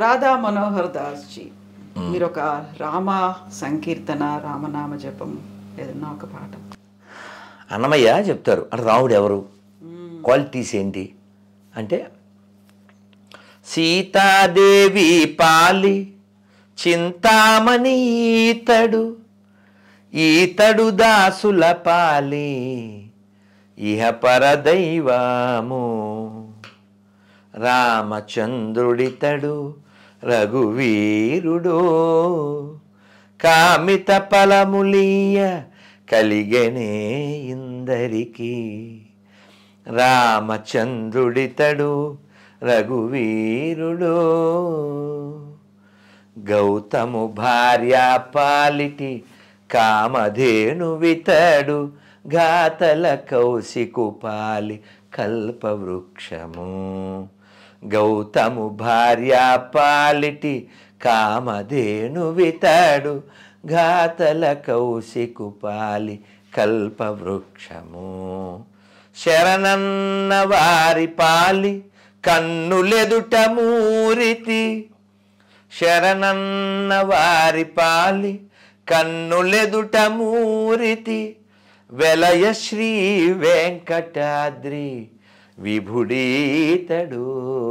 Radha Manohar Das G మీరు ఒక రామ సంకీర్తన రామనామ జపం ఏదన్నా ఒక పాట అన్నమయ్య చెప్తారు అంటే రాముడు ఎవరు క్వాలిటీస్ ఏంటి అంటే సీతాదేవి పాలి చింతామణి ఈతడు ఈతడు దాసుల పాలి ఇహ పరదైవము రామచంద్రుడితడు రఘువీరుడు కామిత ఫలములీయ కలిగనే ఇందరికి రామచంద్రుడితడు రఘువీరుడు గౌతము భార్య పాలిటి కామధేను వితడు గాతల కౌశికు పాలి కల్పవృక్షము గౌతము భార్య పాలిటి కామధేను వితడు ఘాతల కౌశికు పాలి కల్పవృక్షము శరణన్న వారి పాలి కన్నులెదుట మూరితి శరణన్న వారి పాలి కన్నులెదుట మూరితి వెలయ శ్రీ వెంకటాద్రి విభుడీతడు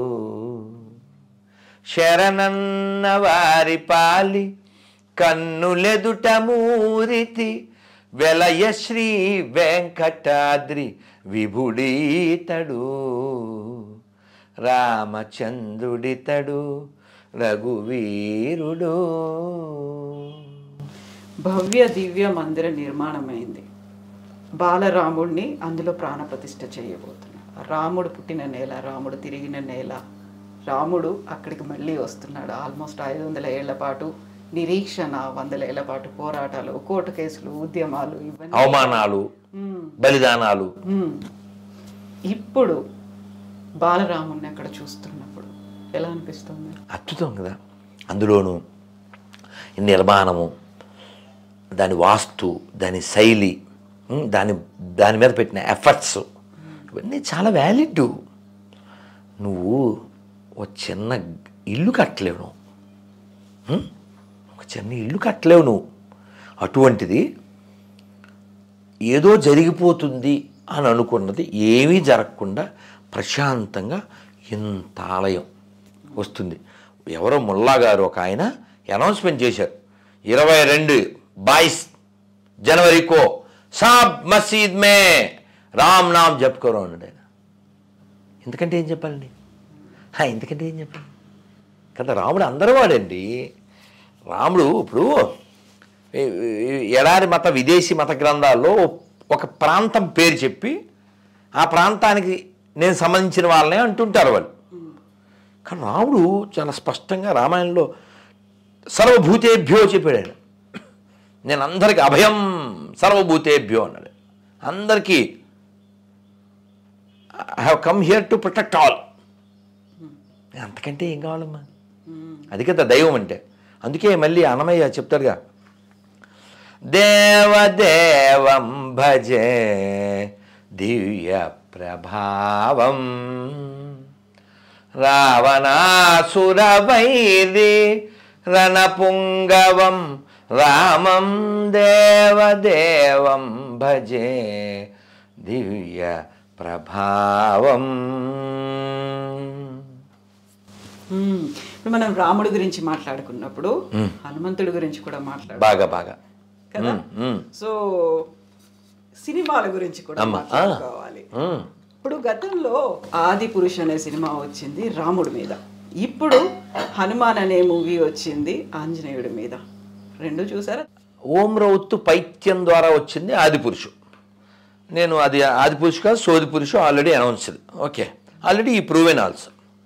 శరణన్న వారి పాలి కన్నులెదుట మూరితి వెలయ శ్రీ వెంకటాద్రి విభుడీతడు రామచంద్రుడితడు రఘువీరుడు భవ్య దివ్య మందిర నిర్మాణమైంది బాలరాముడిని అందులో ప్రాణప్రతిష్ఠ చేయబోతున్నాడు రాముడు పుట్టిన నేల రాముడు తిరిగిన నేల రాముడు అక్కడికి మళ్ళీ వస్తున్నాడు ఆల్మోస్ట్ ఐదు వందల ఏళ్ల పాటు నిరీక్షణ వందల ఏళ్ల పాటు పోరాటాలు కోర్టు కేసులు ఉద్యమాలు ఇవన్నీ అవమానాలు మ్మ్. బలిదానాలు మ్మ్. ఇప్పుడు బాలరాముడిని అక్కడ చూస్తున్నప్పుడు ఎలా అనిపిస్తుంది అద్భుతం కదా అందులోనూ ఈ నిర్మాణము దాని వాస్తు దాని శైలి ఉమ్, దాని దాని మీద పెట్టిన ఎఫర్ట్స్ ఇవన్నీ చాలా వ్యాలిడ్ నువ్వు ఒక చిన్న ఇల్లు కట్టలేవు నువ్వు ఉమ్, ఒక చిన్న ఇల్లు కట్టలేవు నువ్వు అటువంటిది ఏదో జరిగిపోతుంది అని అనుకున్నది ఏమీ జరగకుండా ప్రశాంతంగా ఇంత ఆలయం వస్తుంది ఎవరో ముల్లా గారు ఒక ఆయన అనౌన్స్మెంట్ చేశారు ఇరవై రెండు బాయిస్ జనవరికో సాబ్ మసీద్ మే రామ్ నామ్ జపుకోరు అన్నాడు ఆయన ఎందుకంటే ఏం చెప్పాలండి హా, ఎందుకంటే ఏం చెప్పాలి కదా రాముడు అందరూ వాడండి రాముడు ఇప్పుడు ఈ- ఈ- ఎడారి మత విదేశీ మత గ్రంథాల్లో ఒక ప్రాంతం పేరు చెప్పి ఆ ప్రాంతానికి నేను సంబంధించిన వాళ్ళనే అంటుంటారు వాళ్ళు కానీ రాముడు చాలా స్పష్టంగా రామాయణంలో సర్వభూతేభ్యో చెప్పాడు ఆయన నేను అందరికీ అభయం సర్వభూతేభ్యో అన్నాడు అందరికీ I have come here to protect all అంతకంటే ఏం కావాలమ్మా అది కదా దైవం అంటే అందుకే మళ్ళీ అన్నమయ్య చెప్తాడుగా దేవదేవం భజే దివ్య ప్రభావం రావణాసురవైరి రణపుంగవం రామం దేవదేవం భజే దివ్య ప్రభావం మ్మ్. ఇప్పుడు మనం రాముడి గురించి మాట్లాడుకున్నప్పుడు హనుమంతుడి గురించి కూడా మాట్లాడు బాగా బాగా కదా మ్మ్. సో సినిమాల గురించి కూడా అమ్మ, ఆ. మాట్లాడుకోవాలి మ్మ్. ఇప్పుడు గతంలో ఆది పురుష్ అనే సినిమా వచ్చింది రాముడి మీద ఇప్పుడు హనుమాన్ అనే మూవీ వచ్చింది ఆంజనేయుడి మీద రెండు చూసారా ఓం రౌత్తు పైత్యం ద్వారా వచ్చింది ఆదిపురుషు నేను అది ఆదిపురుషు కాదు సోది పురుషు ఆల్రెడీ అనౌన్స్డ్ ఓకే ఆల్రెడీ ఈ ప్రూవెన్ ఆల్సో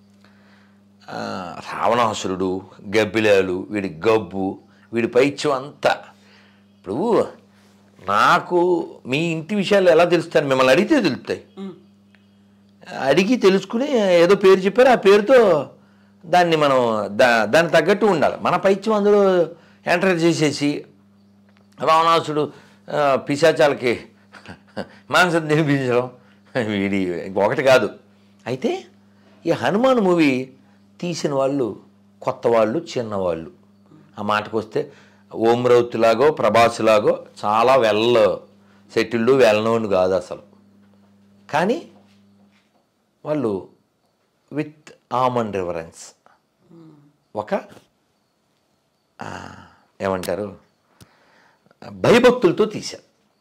రావణాసురుడు గబ్బిలాలు వీడి గబ్బు వీడి పైత్యం అంతా ఇప్పుడు నాకు మీ ఇంటి విషయాలు ఎలా తెలుస్తాను మిమ్మల్ని అడిగితే తెలుస్తాయి అడిగి తెలుసుకుని ఏదో పేరు చెప్పారు ఆ పేరుతో దాన్ని మనం దా దానికి తగ్గట్టు ఉండాలి మన పైత్యం అందులో ఎంటర్ చేసేసి రావణాసుడు ఆ, పిశాచాలకి మాంసం తినిపించడం వీడి ఒకటి కాదు అయితే ఈ హనుమాన్ మూవీ తీసిన వాళ్ళు కొత్త వాళ్ళు చిన్నవాళ్ళు ఆ మాటకు వస్తే ఓం రౌత్లాగో ప్రభాస్లాగో చాలా వెల్ సెటిల్డ్ వెల్ నోన్ కాదు అసలు కానీ వాళ్ళు విత్ ఆమన్ రివరెన్స్ ఒక ఆ, ఏమంటారు భయభక్తులతో తీశారు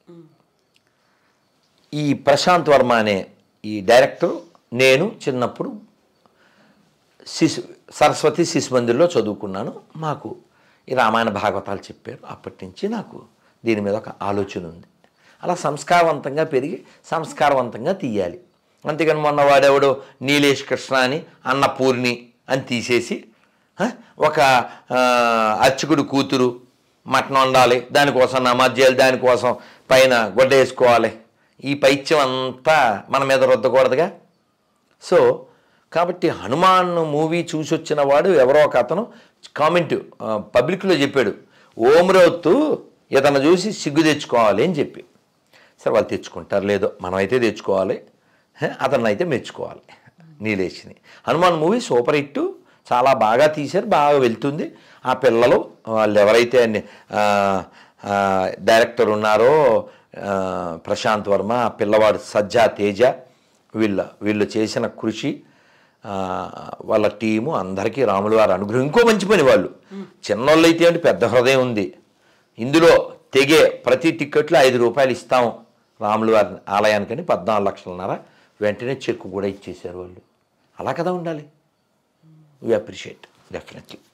ఈ ప్రశాంత్ వర్మ అనే ఈ డైరెక్టర్ నేను చిన్నప్పుడు శిశు సరస్వతి శిశు మందిర్లో చదువుకున్నాను మాకు ఈ రామాయణ భాగవతాలు చెప్పారు అప్పటి నుంచి నాకు దీని మీద ఒక ఆలోచన ఉంది అలా సంస్కారవంతంగా పెరిగి సంస్కారవంతంగా తీయాలి అంతేగాని మొన్న వాడెవడో నీలేష్ కృష్ణ అని అన్నపూర్ణి అని తీసేసి ఆ, ఒక ఆ, అర్చకుడు కూతురు మటన్ వండాలి దానికోసం నమాజ్ చేయాలి దానికోసం పైన గొడ్డ వేసుకోవాలి ఈ పైత్యం అంతా మన మీద రుద్దకూడదుగా సో కాబట్టి హనుమాన్ మూవీ చూసి వచ్చిన వాడు ఎవరో ఒక అతను కామెంట్ పబ్లిక్లో చెప్పాడు ఓమరవత్తు ఇతను చూసి సిగ్గు తెచ్చుకోవాలి అని చెప్పి సరే వాళ్ళు తెచ్చుకుంటారు లేదో మనమైతే తెచ్చుకోవాలి హే, అతన్ని అయితే మెచ్చుకోవాలి నీలేష్ని హనుమాన్ మూవీ సూపర్ హిట్ చాలా బాగా తీశారు బాగా వెళ్తుంది ఆ పిల్లలు వాళ్ళు ఎవరైతే ని- ఆ, ఆ, డైరెక్టర్ ఉన్నారో ఆ, ప్రశాంత్ వర్మ ఆ పిల్లవాడు సజ్జా తేజ వీళ్ళ వీళ్ళు చేసిన కృషి ఆ, వాళ్ళ టీము అందరికీ రాములు వారి అనుగ్రహం ఇంకో మంచి పని వాళ్ళు చిన్నోళ్ళు అయితే ఏంటి పెద్ద హృదయం ఉంది ఇందులో తెగే ప్రతి టిక్కెట్లో ఐదు రూపాయలు ఇస్తాం రాములు వారి ఆలయానికని పద్నాలుగు లక్షలన్నర వెంటనే చెక్ కూడా ఇచ్చేశారు వాళ్ళు అలా కదా ఉండాలి వీ అప్రిషియేట్ డెఫినెట్లీ